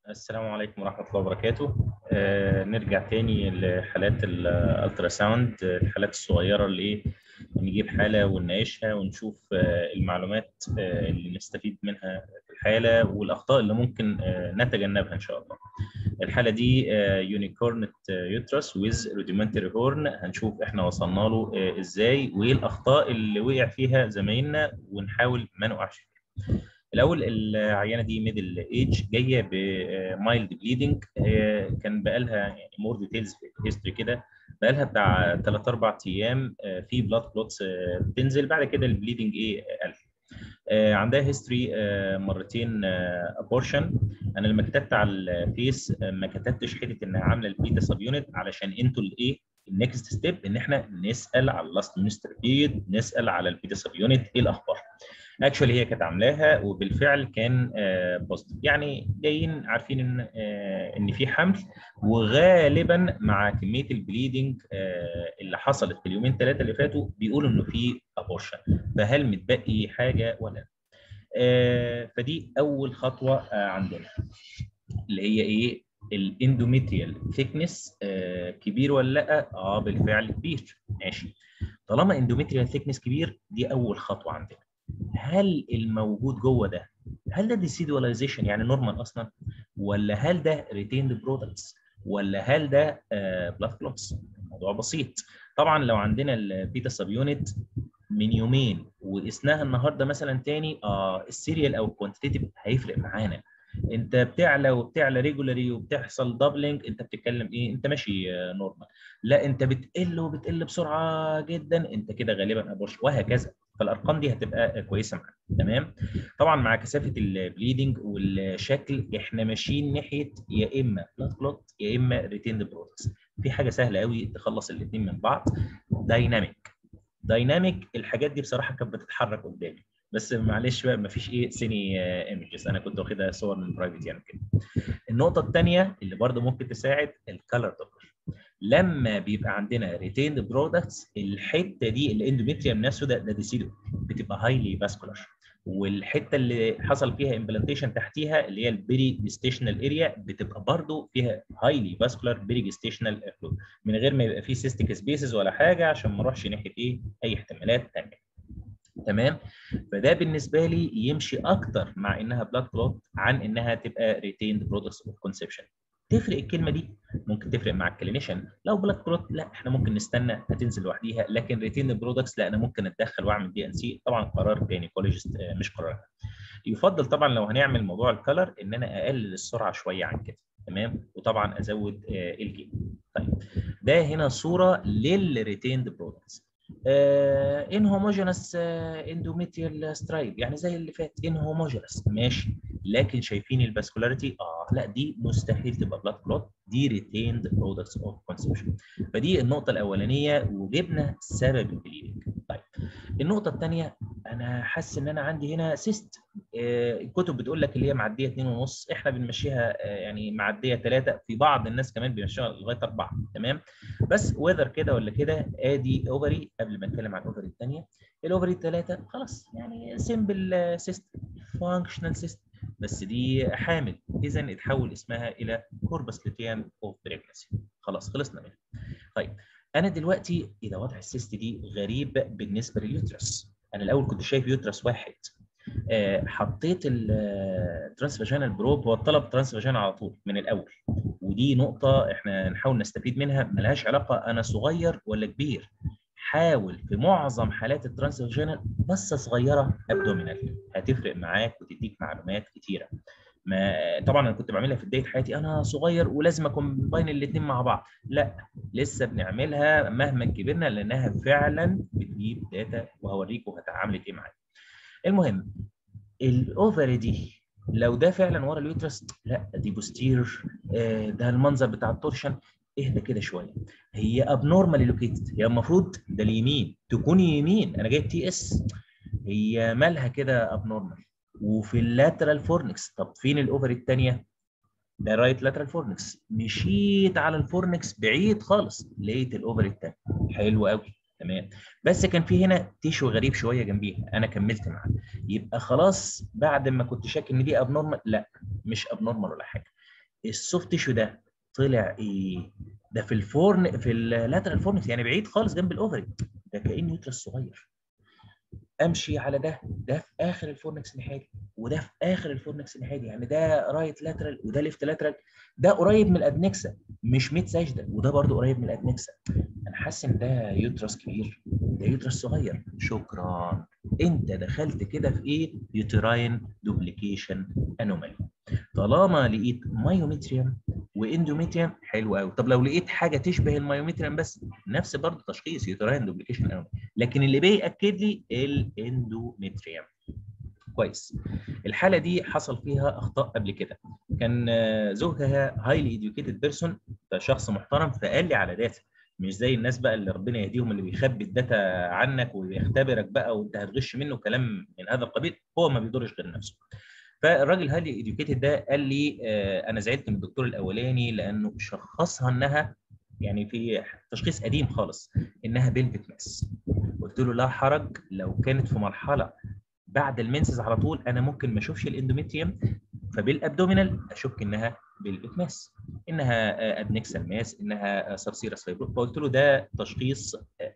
السلام عليكم ورحمة الله وبركاته آه نرجع تاني لحالات الالترا ساوند الحالات الصغيرة اللي ايه نجيب حالة ونناقشها ونشوف آه المعلومات آه اللي نستفيد منها في الحالة والأخطاء اللي ممكن آه نتجنبها إن شاء الله. الحالة دي آه يونيكورنت يوترس ويز روديمنتري هورن هنشوف احنا وصلنا له آه ازاي وايه الأخطاء اللي وقع فيها زمايلنا ونحاول ما نقعش فيها. الاول العيانه دي ميدل ايج جايه بمايلد بليدنج كان بقى لها يعني مور ديتيلز في الهيستوري كده بقى لها بتاع 3 4 ايام في بلاد كلوتس بتنزل بعد كده البليدنج ايه قل عندها هيستوري مرتين ابورشن انا لما كتبت على الفيس ما كتبتش حته انها عامله البيتا سب يونت علشان انتوا الايه النكست ستيب ان احنا نسال على اللاست مينستر بيريد نسال على البيتا سب يونت ايه الاخبار اكشولي هي كانت عاملاها وبالفعل كان بوزيتيف يعني جايين عارفين ان ان في حمل وغالبا مع كميه البليدنج اللي حصلت في اليومين ثلاثه اللي فاتوا بيقولوا انه في ابورشن فهل متبقي حاجه ولا فدي اول خطوه عندنا اللي هي ايه الاندوميتريال ثيكنس كبير ولا لا اه بالفعل كبير ماشي طالما اندوميتريال ثيكنس كبير دي اول خطوه عندنا هل الموجود جوه ده هل ده ديسيدواليزيشن يعني نورمال اصلا ولا هل ده ريتيند برودكتس ولا هل ده بلاد كلوتس الموضوع بسيط طبعا لو عندنا البيتا سب يونت من يومين وقسناها النهارده مثلا تاني اه السيريال او الكوانتيتيف هيفرق معانا انت بتعلى وبتعلى ريجولاري وبتحصل دبلنج انت بتتكلم ايه انت ماشي نورمال لا انت بتقل وبتقل بسرعه جدا انت كده غالبا ابورش وهكذا فالارقام دي هتبقى كويسه معانا تمام طبعا مع كثافه البليدنج والشكل احنا ماشيين ناحيه يا اما بلاد كلوت يا اما ريتيند برودكتس في حاجه سهله قوي تخلص الاثنين من بعض دايناميك دايناميك الحاجات دي بصراحه كانت بتتحرك قدامي بس معلش بقى ما فيش ايه سيني ايمجز انا كنت واخدها صور من برايفت يعني كده النقطه الثانيه اللي برده ممكن تساعد الكالر دوبلر لما بيبقى عندنا ريتيند برودكتس الحته دي الاندوميتريوم نفسه ده ده ديسيدو بتبقى هايلي فاسكولار والحته اللي حصل فيها امبلانتيشن تحتيها اللي هي البيري جستيشنال اريا بتبقى برضو فيها هايلي فاسكولار بيري جستيشنال فلويد من غير ما يبقى فيه سيستيك سبيسز ولا حاجه عشان ما اروحش ناحيه ايه اي احتمالات ثانيه تمام فده بالنسبه لي يمشي اكتر مع انها بلاد كلوت عن انها تبقى ريتيند برودكتس اوف كونسبشن تفرق الكلمه دي ممكن تفرق مع الكلينيشن لو بلاد كلوت لا احنا ممكن نستنى هتنزل لوحديها لكن ريتين برودكتس لا انا ممكن اتدخل واعمل دي ان سي طبعا قرار جاينيكولوجيست مش قرار يفضل طبعا لو هنعمل موضوع الكلر ان انا اقلل السرعه شويه عن كده تمام وطبعا ازود الجيم طيب ده هنا صوره للريتيند برودكتس ان هوموجينس اندوميتريال سترايب يعني زي اللي فات ان هوموجينس ماشي لكن شايفين الباسكولاريتي اه لا دي مستحيل تبقى بلاد كلوت دي ريتيند برودكتس اوف كونسبشن فدي النقطه الاولانيه وجبنا سبب البليدنج طيب النقطه الثانيه انا حاسس ان انا عندي هنا سيست آه الكتب بتقول لك اللي هي معديه 2.5 احنا بنمشيها آه يعني معديه 3 في بعض الناس كمان بيمشيها لغايه 4 تمام بس وذر كده ولا كده ادي اوفري قبل ما نتكلم عن الاوفري الثانيه الاوفري الثلاثه خلاص يعني سيمبل سيستم فانكشنال سيستم بس دي حامل اذا اتحول اسمها الى كوربس لوتيان اوف بريجنسي خلاص خلصنا منها طيب انا دلوقتي اذا وضع السيست دي غريب بالنسبه لليوترس انا الاول كنت شايف يوترس واحد آه حطيت الترانسفاجينال بروب هو الطلب ترانسفاجينال على طول من الاول ودي نقطه احنا نحاول نستفيد منها ملهاش علاقه انا صغير ولا كبير حاول في معظم حالات الترانسفاجينال بصه صغيره ابدومينال هتفرق معاك وتديك معلومات كتيره ما طبعا انا كنت بعملها في بدايه حياتي انا صغير ولازم اكومباين الاثنين مع بعض لا لسه بنعملها مهما كبرنا لانها فعلا بتجيب داتا وهوريكم هتعاملت ايه معايا المهم الاوفري دي لو ده فعلا ورا اليوترس لا دي بوستير ده المنظر بتاع التورشن اهدى كده شويه هي ابنورمالي لوكيتد هي المفروض ده اليمين تكون يمين انا جايب تي اس هي مالها كده ابنورمال وفي اللاترال فورنكس طب فين الاوفري الثانيه ده رايت لاترال فورنكس مشيت على الفورنكس بعيد خالص لقيت الاوفري الثاني حلو قوي تمام بس كان في هنا تيشو غريب شويه جنبيها انا كملت معاه يبقى خلاص بعد ما كنت شاك ان دي ابنورمال لا مش ابنورمال ولا حاجه السوفت تيشو ده طلع ايه ده في الفورن في اللاترال فورنكس يعني بعيد خالص جنب الاوفري ده كانه يوترس صغير امشي على ده ده في اخر الفورنكس الناحيه وده في اخر الفورنكس الناحيه يعني ده رايت لاترال وده ليفت لاترال ده قريب من الادنكسا مش ميد ساجده وده برضو قريب من الادنكسا انا حاسس ان ده يوترس كبير ده يوترس صغير شكرا انت دخلت كده في ايه يوتراين دوبليكيشن انومالي طالما لقيت مايومتريوم واندوميتريوم حلو قوي طب لو لقيت حاجه تشبه المايومتريوم بس نفس برضه تشخيص يوتراين دوبليكيشن انومالي لكن اللي بيأكد لي الاندوميتريوم كويس الحاله دي حصل فيها اخطاء قبل كده كان زوجها هايلي اديوكيتد بيرسون ده شخص محترم فقال لي على داتا مش زي الناس بقى اللي ربنا يهديهم اللي بيخبي الداتا عنك ويختبرك بقى وانت هتغش منه كلام من هذا القبيل هو ما بيضرش غير نفسه فالراجل هايلي اديوكيتد ده قال لي آه انا زعلت من الدكتور الاولاني لانه شخصها انها يعني في تشخيص قديم خالص انها بلفيك ماس قلت له لا حرج لو كانت في مرحله بعد المنسز على طول انا ممكن ما اشوفش الاندوميتريوم فبالابدومينال اشك انها بلفيك ماس انها ادنكسال ماس انها سبسيرس فايبرو فقلت له ده تشخيص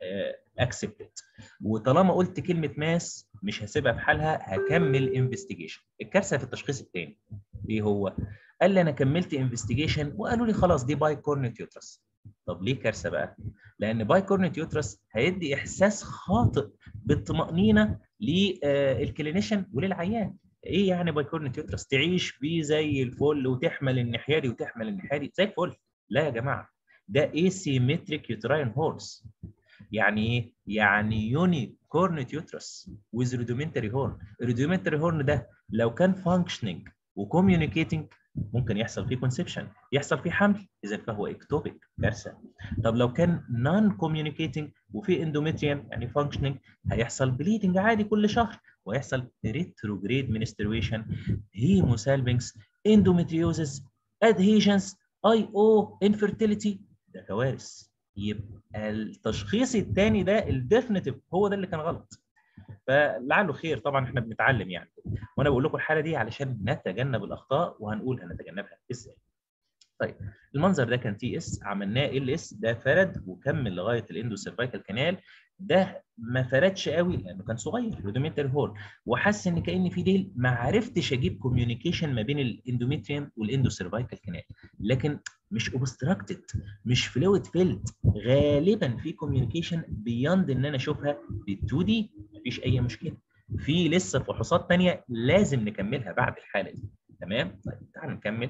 اكسبتد وطالما قلت كلمه ماس مش هسيبها في حالها هكمل انفستيجيشن الكارثه في التشخيص الثاني ايه هو قال لي انا كملت انفستيجيشن وقالوا لي خلاص دي باي كورنيت يوترس طب ليه كارثه بقى لان باي كورنيت يوترس هيدي احساس خاطئ بالطمانينه للكلينيشن وللعيان ايه يعني باي كورنيت يوترس تعيش بيه زي الفل وتحمل الناحيه دي وتحمل الناحيه دي زي الفل لا يا جماعه ده asymmetric uterine هورس يعني ايه؟ يعني يوني كورنيت يوترس ويز ريدومنتري هورن الريدومنتري هورن ده لو كان فانكشننج وكوميونيكيتنج ممكن يحصل فيه كونسبشن يحصل فيه حمل اذا فهو اكتوبيك كارثه طب لو كان نون كوميونيكيتنج وفي اندوميتريوم يعني فانكشننج هيحصل بليدنج عادي كل شهر ويحصل ريتروجريد منسترويشن هيموسالبنكس اندوميتريوزس ادهيجنس اي او انفيرتيليتي ده كوارث يبقى التشخيص الثاني ده الديفينيتيف هو ده اللي كان غلط فلعله خير طبعا احنا بنتعلم يعني وانا بقول لكم الحاله دي علشان نتجنب الاخطاء وهنقول هنتجنبها ازاي طيب المنظر ده كان تي اس عملناه ال اس ده فرد وكمل لغايه الاندو سيرفايكال كانال ده ما فردش قوي لانه كان صغير رودوميتر هول وحس ان كان في ديل ما عرفتش اجيب كوميونيكيشن ما بين الاندوميتريوم والاندو سيرفايكال كانال لكن مش اوبستراكتد مش فلويد فيلد غالبا في كوميونيكيشن بياند ان انا اشوفها بال 2 دي مفيش اي مشكله في لسه فحوصات ثانيه لازم نكملها بعد الحاله دي تمام طيب تعال نكمل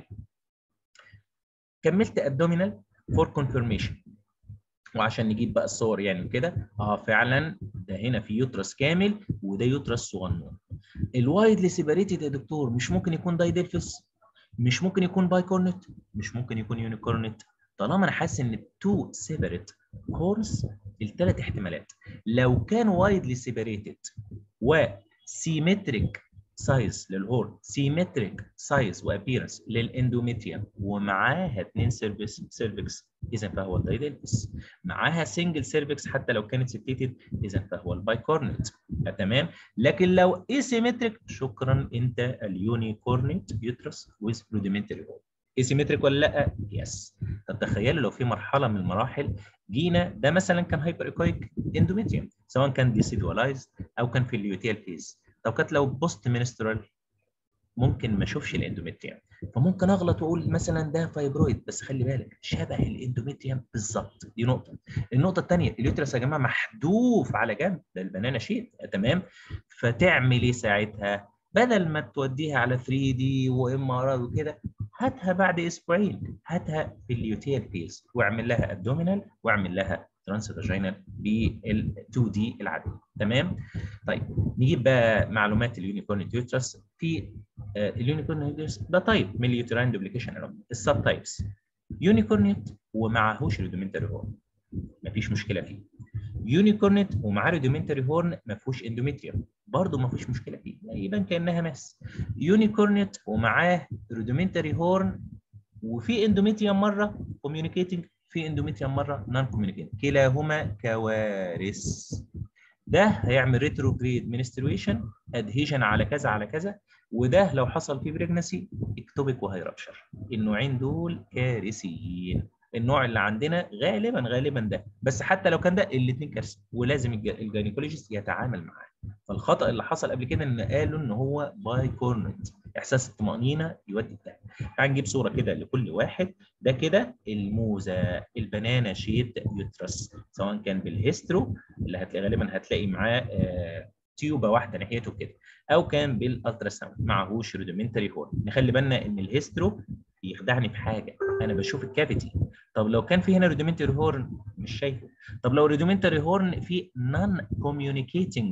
كملت ابدومينال فور كونفirmation وعشان نجيب بقى الصور يعني كده اه فعلا ده هنا في يوترس كامل وده يوترس صغنون الوايدلي سيبريتد يا دكتور مش ممكن يكون دايدلفس مش ممكن يكون باي كورنت مش ممكن يكون يونيكورنت طالما انا حاسس ان تو سيبريت كورس الثلاث احتمالات لو كان وايدلي سيبريتد وسيمتريك سايز للهورن سيمتريك سايز وابيرنس للاندوميتريوم ومعاها اثنين سيرفكس سيرفكس اذا فهو الدايدلفس معاها سنجل سيرفكس حتى لو كانت سبتيتد اذا فهو البايكورنت تمام لكن لو اسيمتريك شكرا انت اليونيكورنت يوترس ويز روديمنتري هورن اسيمتريك ولا لا؟ يس طب تخيلوا لو في مرحله من المراحل جينا ده مثلا كان هايبر ايكويك اندوميتريوم سواء كان ديسيدوالايز او كان في اليوتيال فيز طب كانت لو بوست منسترال ممكن ما اشوفش الاندوميتريوم فممكن اغلط واقول مثلا ده فايبرويد بس خلي بالك شبه الاندوميتريوم بالظبط دي نقطه النقطه الثانيه اليوترس يا جماعه محذوف على جنب ده البنانا شيت تمام فتعمل ايه ساعتها بدل ما توديها على 3 دي وام ار وكده هاتها بعد اسبوعين هاتها في اليوتيال فيز واعمل لها ابدومينال واعمل لها ترانس فاجينال بال 2 دي العاديه تمام طيب نجيب بقى معلومات اليونيكورن يوترس في اليونيكورن يوترس ده تايب من اليوتراين دوبليكيشن السب تايبس يونيكورنيت ومعهوش ريدومنتري هورن مفيش مشكله فيه يونيكورنيت ومعاه ريدومنتري هورن ما فيهوش اندوميتريوم برضه ما فيش مشكله فيه يبان كانها ماس يونيكورنيت ومعاه ريدومنتري هورن وفي اندوميتريوم مره كوميونيكيتنج في اندوميتريوم مره نون كوميونيكيتنج كلاهما كوارث ده هيعمل ريتروجريد منسترويشن ادهيجن على كذا على كذا وده لو حصل فيه بريجنسي اكتوبيك وهيربشر النوعين دول كارثيين النوع اللي عندنا غالبا غالبا ده بس حتى لو كان ده الاثنين كارثه ولازم الجينيكولوجيست يتعامل معاه فالخطا اللي حصل قبل كده ان قالوا ان هو باي كورنت احساس الطمانينه يودي ده تعال نجيب صوره كده لكل واحد ده كده الموزه البنانا شيت يوترس سواء كان بالهيسترو اللي هتلاقي غالبا هتلاقي معاه آه تيوبه واحده ناحيته كده او كان بالالترا ساوند معهوش روديمنتري هورن نخلي بالنا ان الهيسترو يخدعني في حاجه انا بشوف الكافيتي طب لو كان في هنا روديمنتري هورن مش شايفه طب لو روديمنتري هورن في نون كوميونيكيتنج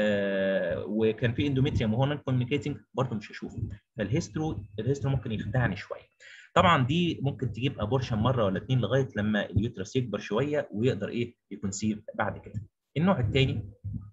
آه وكان في اندوميتريوم وهو نون كوميونيكيتنج برضه مش هشوفه فالهيسترو الهيسترو ممكن يخدعني شويه طبعا دي ممكن تجيب ابورشن مره ولا اتنين لغايه لما اليوترس يكبر شويه ويقدر ايه يكون سيف بعد كده النوع الثاني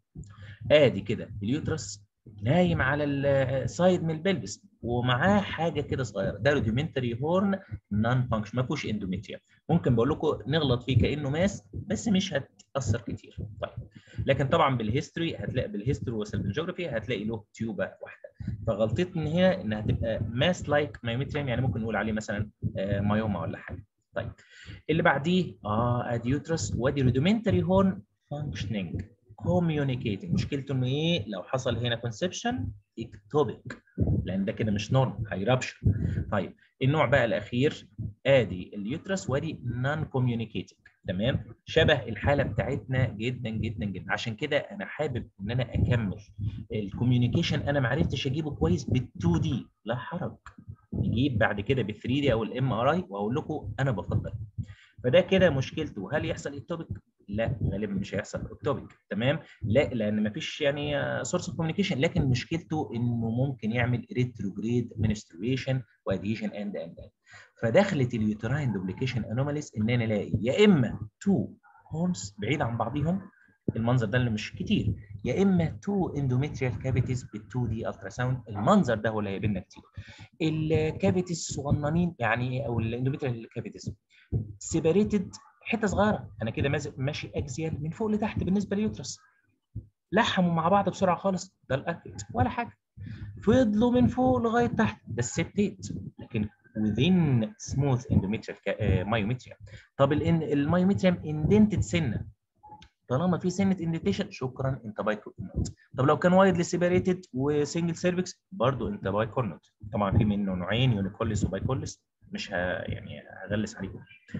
ادي كده اليوترس نايم على السايد من البلبس ومعاه حاجه كده صغيره ده روديمنتري هورن نون فانكشن ما فيهوش اندوميتريا ممكن بقول لكم نغلط فيه كانه ماس بس مش هتاثر كتير طيب لكن طبعا بالهيستوري هتلاقي بالهيستوري والجيوغرافي هتلاقي له تيوبه واحده فغلطتنا هنا انها تبقى ماس لايك مايومتريم يعني ممكن نقول عليه مثلا مايوما ولا حاجه طيب اللي بعديه اه ادي يوترس وادي روديمنتري هورن فانكشننج communicating مشكلته انه ايه لو حصل هنا كونسبشن اكتوبيك لان ده كده مش نورم هيربشر طيب النوع بقى الاخير ادي اليوترس وادي نون كوميونيكيتنج تمام شبه الحاله بتاعتنا جدا جدا جدا عشان كده انا حابب ان انا اكمل الكوميونيكيشن انا ما عرفتش اجيبه كويس بال2 دي لا حرج نجيب بعد كده بال3 دي او الام ار اي واقول لكم انا بفضل فده كده مشكلته هل يحصل اكتوبيك لا غالبا مش هيحصل اكتوبيك تمام لا لان ما فيش يعني سورس اوف كوميونيكيشن لكن مشكلته انه ممكن يعمل ريتروجريد منسترويشن واديشن اند اند فدخلت اليوتراين دوبليكيشن انوماليز ان انا الاقي يا اما تو هورنز بعيد عن بعضهم المنظر ده اللي مش كتير يا اما تو اندوميتريال كافيتيز بال2 دي الترا ساوند المنظر ده هو اللي هيقابلنا كتير الكافيتيز الصغننين يعني او الاندوميتريال كافيتيز سيبريتد حته صغيره انا كده ماشي اكزيال من فوق لتحت بالنسبه لليوترس لحموا مع بعض بسرعه خالص ده الاكيد ولا حاجه فضلوا من فوق لغايه تحت ده السبتيت لكن within smooth endometrial myometrium طب المايوميتريم اندنتد سنه طالما في سنه انديتيشن شكرا انت باي كورنوت طب لو كان وايدلي سيبريتد وسنجل سيرفكس برضه انت باي كورنوت طبعا في منه نوعين يونيكوليس وبايكوليس مش ه... يعني هغلس عليكم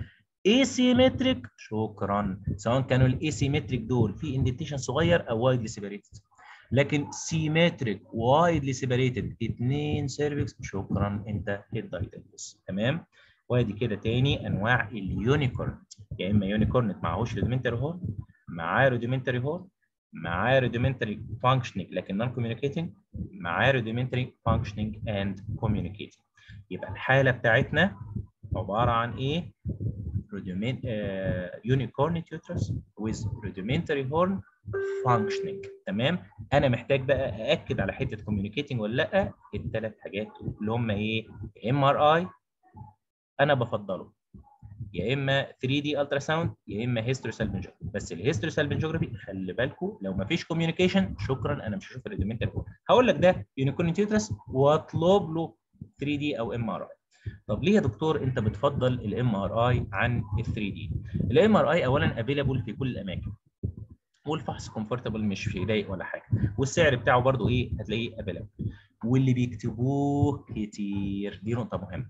asymmetric شكرا سواء كانوا الاسيمتريك دول في انديتيشن صغير او وايدلي سيبريتد لكن سيمتريك وايدلي سيبريتد اثنين سيرفكس شكرا انت الدايتلس تمام وادي كده تاني انواع اليونيكورن يا اما يونيكورن معهوش روديمنتري هورن معاه روديمنتري هورن معاه روديمنتري فانكشنينج لكن نون كوميونيكيتنج معاه روديمنتري فانكشنينج اند كوميونيكيتنج يبقى الحاله بتاعتنا عباره عن ايه؟ rudiment uh, unicornate uterus with rudimentary horn functioning تمام انا محتاج بقى ااكد على حته communicating ولا لا الثلاث حاجات اللي هم ايه ام ار اي انا بفضله يا اما 3 دي الترا ساوند يا اما هيستوري سالفنجوجرافي بس الهيستوري سالفنجوجرافي خلي بالكم لو ما فيش كوميونيكيشن شكرا انا مش هشوف الريديمنتال هقول لك ده يونيكورنيت يوترس واطلب له 3 دي او ام ار اي طب ليه يا دكتور انت بتفضل الام ار اي عن ال 3 دي؟ الام ار اي اولا افيلابل في كل الاماكن والفحص كومفورتبل مش في ضايق ولا حاجه والسعر بتاعه برضو ايه هتلاقيه افيلابل واللي بيكتبوه كتير دي نقطه مهمه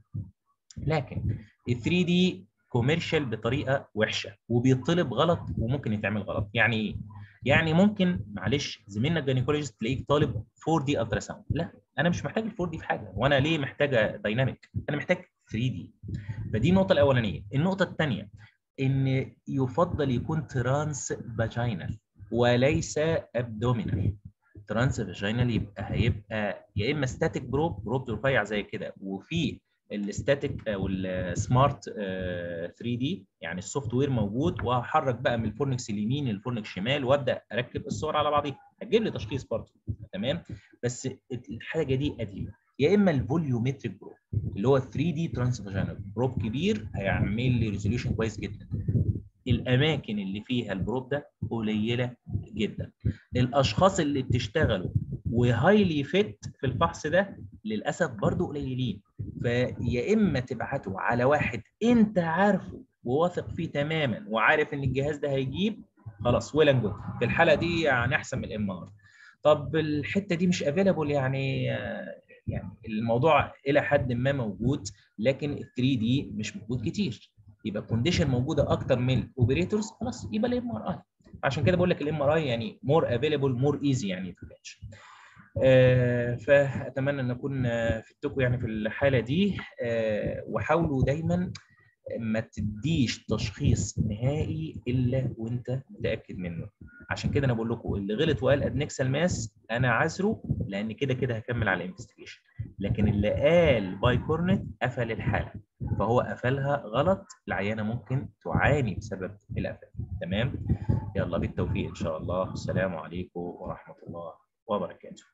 لكن ال 3 دي كوميرشال بطريقه وحشه وبيطلب غلط وممكن يتعمل غلط يعني ايه؟ يعني ممكن معلش زميلنا الجينيكولوجيست تلاقيك طالب 4 دي الترا ساوند لا انا مش محتاج ال 4 دي في حاجه وانا ليه محتاجه دايناميك انا محتاج 3 دي فدي النقطه الاولانيه النقطه الثانيه ان يفضل يكون ترانس فاجينال وليس ابدومينال ترانس فاجينال يبقى هيبقى يا اما ستاتيك بروب بروب رفيع زي كده وفي الستاتيك او السمارت 3 دي يعني السوفت وير موجود وهحرك بقى من الفورنكس اليمين للفورنكس شمال وابدا اركب الصور على بعضيها هتجيب لي تشخيص برضه تمام بس الحاجه دي قديمه يا اما الفوليومتريك بروب اللي هو 3 دي ترانسفاجينال بروب كبير هيعمل لي ريزوليوشن كويس جدا الاماكن اللي فيها البروب ده قليله جدا الاشخاص اللي بتشتغلوا وهايلي فيت في الفحص ده للاسف برضو قليلين فيا اما تبعته على واحد انت عارفه وواثق فيه تماما وعارف ان الجهاز ده هيجيب خلاص ويل جود في الحاله دي يعني احسن من الام ار طب الحته دي مش افيلابل يعني يعني الموضوع الى حد ما موجود لكن ال 3 دي مش موجود كتير يبقى الكونديشن موجوده اكتر من الاوبريتورز خلاص يبقى الام ار اي عشان كده بقول لك الام ار اي يعني مور افيلابل مور ايزي يعني في الباتش آه فاتمنى ان اكون فدتكم يعني في الحاله دي آه وحاولوا دايما ما تديش تشخيص نهائي الا وانت متاكد منه عشان كده انا بقول لكم اللي غلط وقال ادنكسال ماس انا عذره لان كده كده هكمل على الانفستيجيشن لكن اللي قال باي كورنت قفل الحاله فهو قفلها غلط العيانه ممكن تعاني بسبب القفل تمام يلا بالتوفيق ان شاء الله السلام عليكم ورحمه الله وبركاته